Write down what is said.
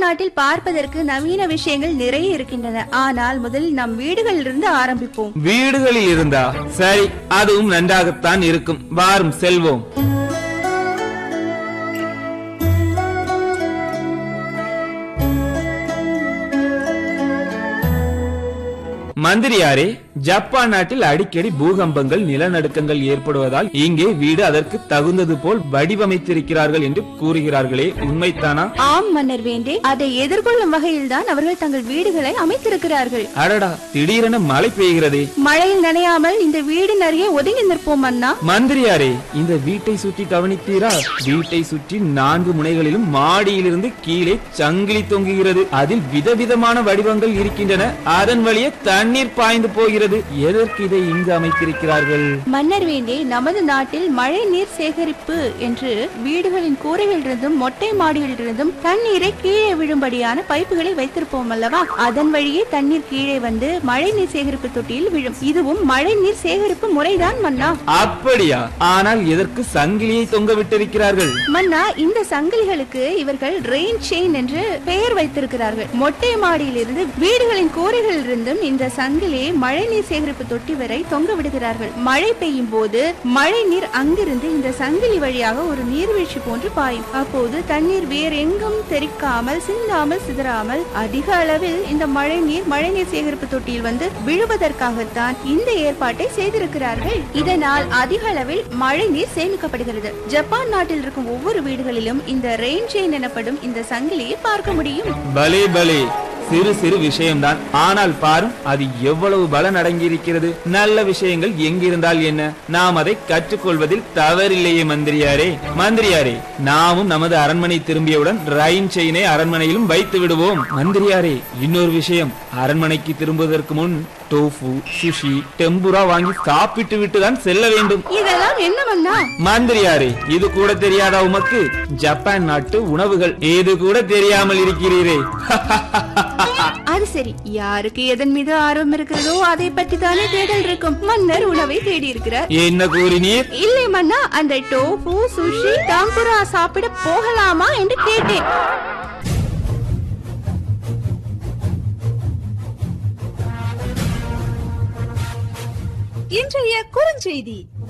நாட்டில் பார்ப்பதற்கு நவீன விஷயங்கள் நிறைய இருக்கின்றன ஆனால் முதலில் நம் வீடுகளிலிருந்து ஆரம்பிப்போம் வீடுகளில் இருந்தா சரி அதுவும் நன்றாகத்தான் இருக்கும் வாரும் செல்வோம் மந்திரியாரே ஜப்பான் நாட்டில் அடிக்கடி பூகம்பங்கள் நிலநடுக்கங்கள் ஏற்படுவதால் இங்கே வீடு அதற்கு தகுந்தது போல் வடிவமைத்திருக்கிறார்கள் என்று கூறுகிறார்களே உண்மைத்தானா ஆம் மன்னர் வேண்டே அதை எதிர்கொள்ளும் வகையில்தான் அவர்கள் தங்கள் வீடுகளை அமைத்திருக்கிறார்கள் அடடா திடீரென மழை பெய்கிறதே மழையில் நனையாமல் இந்த வீடின் அருகே ஒதுங்கி நிற்போம் அண்ணா மந்திரியாரே இந்த வீட்டை சுற்றி கவனித்தீரா வீட்டை சுற்றி நான்கு முனைகளிலும் மாடியிலிருந்து கீழே சங்கிலி தொங்குகிறது அதில் விதவிதமான வடிவங்கள் இருக்கின்றன அதன் வழியே தண்ணீர் பாய்ந்து போகிறது எதற்கு இதை இங்கு அமைத்திருக்கிறார்கள் மன்னர் வேண்டே நமது நாட்டில் மழை நீர் சேகரிப்பு என்று வீடுகளின் கூரைகளிலிருந்தும் மொட்டை மாடிகளிலிருந்தும் தண்ணீரை கீழே விழும்படியான பைப்புகளை வைத்திருப்போம் அல்லவா அதன் வழியே தண்ணீர் கீழே வந்து மழை நீர் சேகரிப்பு தொட்டியில் விழும் இதுவும் மழை நீர் சேகரிப்பு முறைதான் மன்னா அப்படியா ஆனால் எதற்கு சங்கிலியை தொங்க விட்டிருக்கிறார்கள் மன்னா இந்த சங்கிலிகளுக்கு இவர்கள் ரெயின் செயின் என்று பெயர் வைத்திருக்கிறார்கள் மொட்டை மாடியிலிருந்து வீடுகளின் கூரைகளிலிருந்தும் இந்த சங்கிலியை மழைநீர் சேகரிப்பு தொட்டி வரை தொங்க விடுகிறார்கள் மழை பெய்யும் போது மழை நீர் அங்கிருந்து இந்த சங்கிலி வழியாக ஒரு நீர்வீழ்ச்சி போன்று பாயும் அப்போது தண்ணீர் வேறு எங்கும் தெறிக்காமல் சிந்தாமல் சிதறாமல் அதிக அளவில் இந்த மழை நீர் மழைநீர் சேகரிப்பு தொட்டியில் வந்து விழுவதற்காகத்தான் இந்த ஏற்பாட்டை செய்திருக்கிறார்கள் இதனால் அதிக அளவில் மழை நீர் சேமிக்கப்படுகிறது ஜப்பான் நாட்டில் இருக்கும் ஒவ்வொரு வீடுகளிலும் இந்த ரெயின் செயின் எனப்படும் இந்த சங்கிலியை பார்க்க முடியும் பலே பலே சிறு சிறு விஷயம்தான் ஆனால் பாரும் அது எவ்வளவு பலன் அடங்கியிருக்கிறது நல்ல விஷயங்கள் எங்கிருந்தால் என்ன நாம் அதை கற்றுக்கொள்வதில் தவறில்லையே மந்திரியாரே மந்திரியாரே நாமும் நமது அரண்மனை திரும்பியவுடன் ரயின் செயினை அரண்மனையிலும் வைத்து விடுவோம் மந்திரியாரே இன்னொரு விஷயம் அரண்மனைக்கு திரும்புவதற்கு முன் டோஃபு சுஷி டெம்புரா வாங்கி சாப்பிட்டு விட்டுதான் செல்ல வேண்டும் இதெல்லாம் என்னவண்ணா மந்திரியாரே இது கூட தெரியாதா உமக்கு ஜப்பான் நாட்டு உணவுகள் ஏது கூட தெரியாமல் இருக்கிறீரே அது சரி யாருக்கு எதன் மீது ஆர்வம் இருக்கிறதோ அதை பற்றி தானே தேடல் இருக்கும் மன்னர் உணவை தேடி இருக்கிறார் என்ன கூறினீர் இல்லை மன்னா அந்த டோஃபு சுஷி டாம்புரா சாப்பிட போகலாமா என்று கேட்டேன் இன்றைய குறுஞ்செய்தி